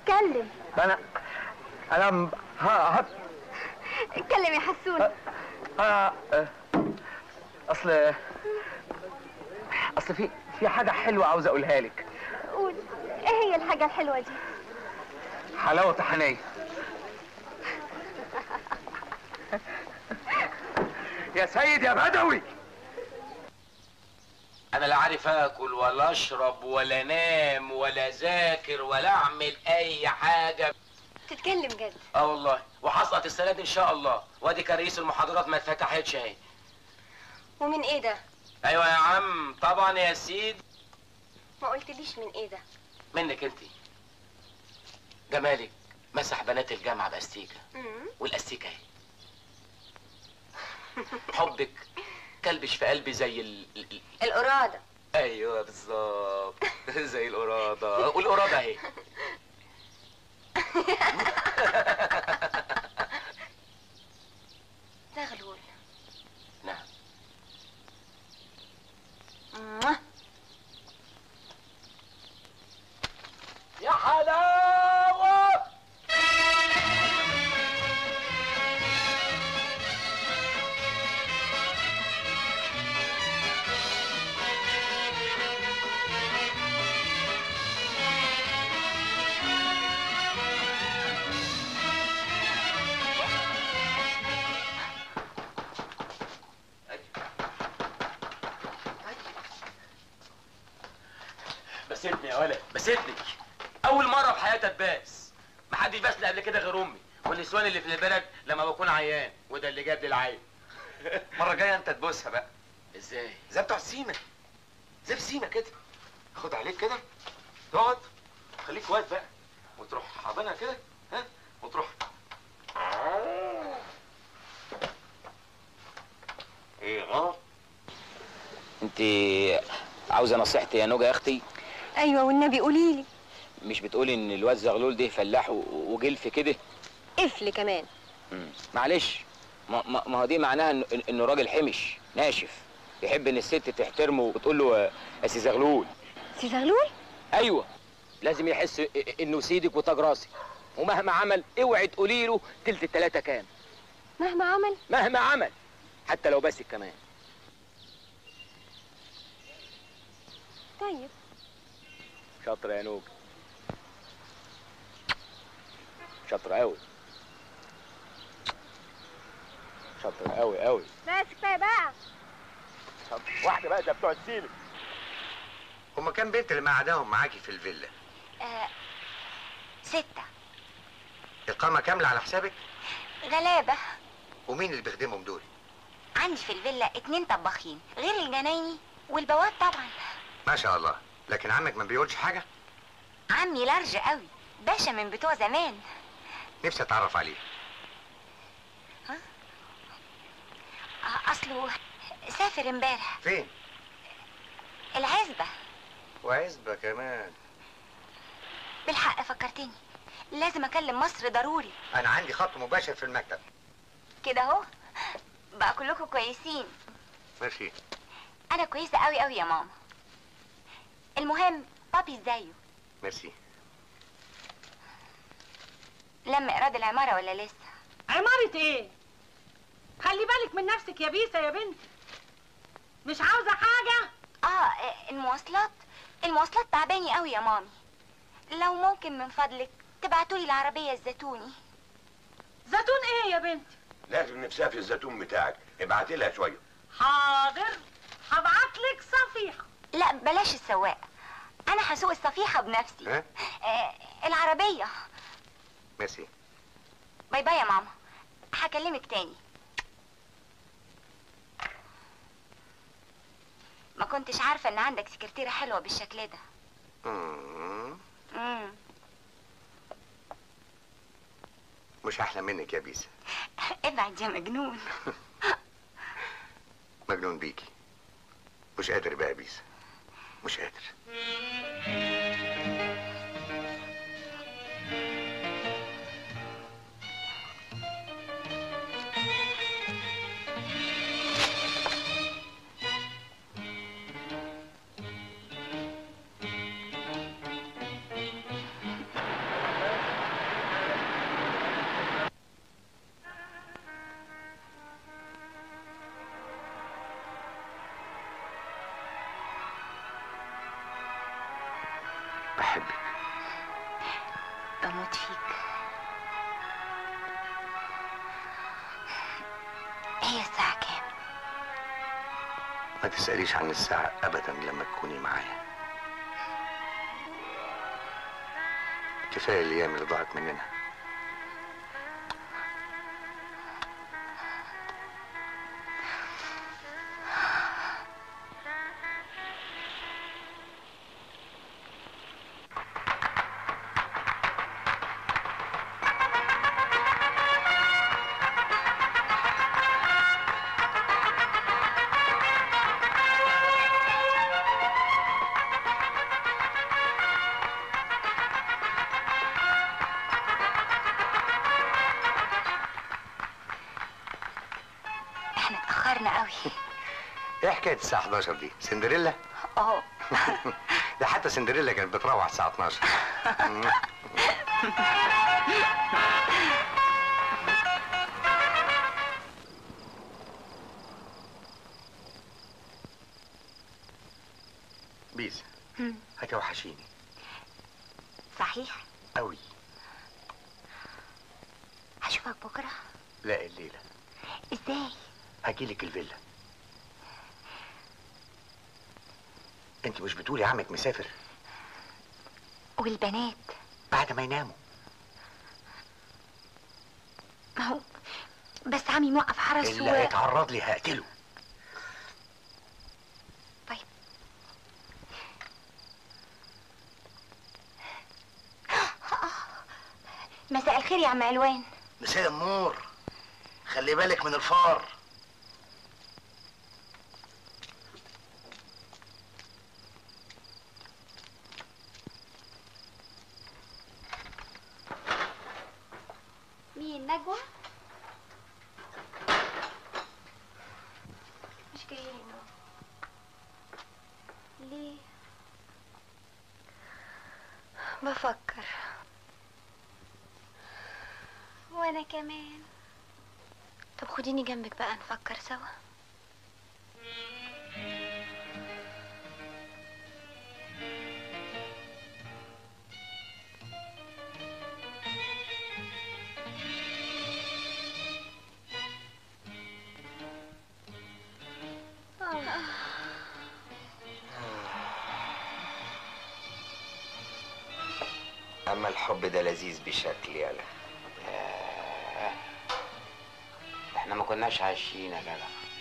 اتكلم انا انا م- ها ها اتكلم يا حسون ها آه، اصل اصل في في حاجه حلوه عاوز اقولها لك قول ايه هي الحاجة الحلوة دي حلاوه طحينيه يا سيد يا بدوي انا لا عارف اكل ولا اشرب ولا انام ولا اذاكر ولا اعمل اي حاجه تتكلم جد اه والله وهسقط السنه دي ان شاء الله وادي كرئيس المحاضرات ما اتفتحتش اهي ومن ايه ده ايوه يا عم طبعا يا سيد ما قلتليش من ايه ده منك انت جمالك مسح بنات الجامعه باستيكه مم. والاستيكه اهي حبك كلبش في قلبي زي ال... ال- ال- القرادة ايوه بالظبط زي القراده والقراده اهي زغلول نعم موah. يا حلاوه بسيتني يا ولد بسيتني اول مره في حياتي اتباس محدش باسني قبل كده غير امي والنسوان اللي في البلد لما بكون عيان وده اللي جاب لي العين المره الجايه انت تبوسها بقى ازاي زي بتوع السيما زي السيما كده خد عليك كده تقعد خليك واقف بقى وتروح حاضنها كده ها وتروح ايه غلط انت عاوزه نصيحتي يا نوجه يا اختي ايوه والنبي قولي لي مش بتقولي ان الواد زغلول ده فلاح و- وجلف كده قفل كمان مم. معلش ما, ما, ما هو دي معناها انه انه راجل حمش ناشف يحب ان الست تحترمه وتقول له آه، يا سي زغلول سي زغلول ايوه لازم يحس إ- إ- انه سيدك وتاج راسي ومهما عمل اوعي تقولي له تلت التلاته كام مهما عمل مهما عمل حتى لو باسك كمان طيب شاطره يا نوج شاطره قوي شاطره قوي قوي بس كفايه بقى شاطره واحده بقى ده بتوع السيلة هما كام بنت اللي مقعداهم معاكي في الفيلا آه ستة اقامه كامله على حسابك غلابة ومين اللي بيخدمهم دول عندي في الفيلا اتنين طباخين غير الجنايني والبواب طبعا ما شاء الله لكن عمك ما بيقولش حاجه عمي لارج قوي باشا من بتوع زمان نفسي اتعرف عليه آه، اصله سافر امبارح فين العزبة وعزبه كمان بالحق فكرتني لازم اكلم مصر ضروري انا عندي خط مباشر في المكتب كده اهو بقى كلكم كويسين ماشي انا كويسة قوي قوي يا ماما المهم بابي ازايه ميرسي لم ايراد العمارة ولا لسه عمارة ايه؟ خلي بالك من نفسك يا بيسة يا بنتي مش عاوزة حاجة؟ اه آه، المواصلات المواصلات تعباني قوي يا مامي لو ممكن من فضلك تبعتولي العربية الزيتوني زيتون ايه يا بنتي؟ لازم نفسها في الزيتون بتاعك ابعتي لها شويه حاضر هبعتلك صفيحة لا بلاش السواق انا هسوق الصفيحة بنفسي ها آه العربية ميرسي باي باي يا ماما هكلمك تاني ما كنتش عارفة ان عندك سكرتيرة حلوة بالشكل ده مم. مم. مش احلى منك يا بيسا ابعد يا مجنون مجنون بيكي مش قادر بقى يا بيسا مش قادر بموت فيك هي الساعة كام؟ ما تسأليش عن الساعة أبدا لما تكوني معايا كفاية الأيام اللي ضاعت مننا احنا اتأخرنا قوي إيه حكاية الساعة 11 دي؟ سندريلا؟ اه ده حتى سندريلا كانت بتروح الساعة 12 مم. بيس مم. هتوحشيني صحيح قوي هشوفك بكرة لا الليلة ازاي؟ هجيلك الفيلا انت مش بتقولي عمك مسافر والبنات بعد ما يناموا ما هو بس عمي موقف حرس اللي و... هيتعرض لي هقتله طيب مساء الخير يا عم علوان مساء النور خلي بالك من الفار مين نجوى؟ مش جاية هنا ليه؟ بفكر وانا كمان طب خديني جنبك بقى نفكر سوا اما الحب ده لذيذ بشكل يالا احنا ما كناش عايشين يا جدع